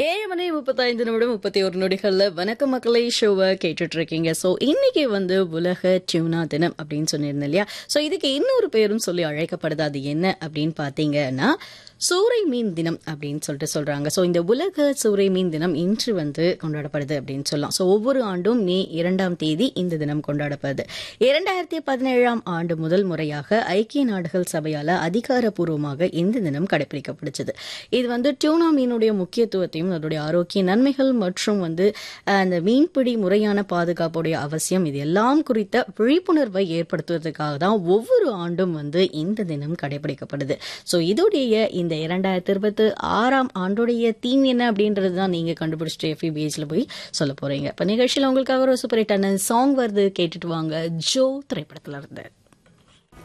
ஏழு மணி முப்பத்தைந்து நிமிடம் முப்பத்தி ஒரு நொடிகள்ல வணக்கம் மக்களை ஷோவை கேட்டுட்டு இருக்கீங்க ஸோ இன்னைக்கு வந்து உலக டியூனா தினம் அப்படின்னு சொல்லியிருந்தேன் இல்லையா ஸோ இதுக்கு இன்னொரு பேரும் சொல்லி அழைக்கப்படுது அது என்ன அப்படின்னு பார்த்தீங்கன்னா சூறை மீன் தினம் அப்படின்னு சொல்லிட்டு சொல்றாங்க ஸோ இந்த உலக சூறை மீன் தினம் இன்று வந்து கொண்டாடப்படுது அப்படின்னு சொல்லலாம் ஸோ ஒவ்வொரு ஆண்டும் மே இரண்டாம் தேதி இந்த தினம் கொண்டாடப்படுது இரண்டாயிரத்தி பதினேழாம் ஆண்டு முதல் முறையாக ஐக்கிய நாடுகள் சபையால அதிகாரப்பூர்வமாக இந்த தினம் கடைபிடிக்கப்படுச்சது இது வந்து டியூனா மீனுடைய முக்கியத்துவத்தையும் அதோடைய ஆரோக்கிய நன்மைகள் மற்றும் வந்து அஹ், அந்த மீன்பிடி முறையான பாதுகாப்புடைய அவசியம் இது எல்லாம் குறித்த விழிப்புணர்வை ஏற்படுத்துவதற்காக தான் ஒவ்வொரு ஆண்டும் வந்து இந்த தினம் கடைபிடிக்கப்படுது ஸோ இதோடைய இந்த இரண்டாயிரத்தி இருபத்தி ஆறாம் ஆண்டுடைய தீம் என்ன அப்படின்றது தான் நீங்க கண்டுபிடிச்சிட்டு எஃபி பேஜ்ல போய் சொல்ல போறீங்க இப்போ நிகழ்ச்சியில் உங்களுக்காக ஒரு சூப்பர் ஹிட்டான சாங் வருது கேட்டுட்டு வாங்க ஜோ திரைப்படத்துல இருந்து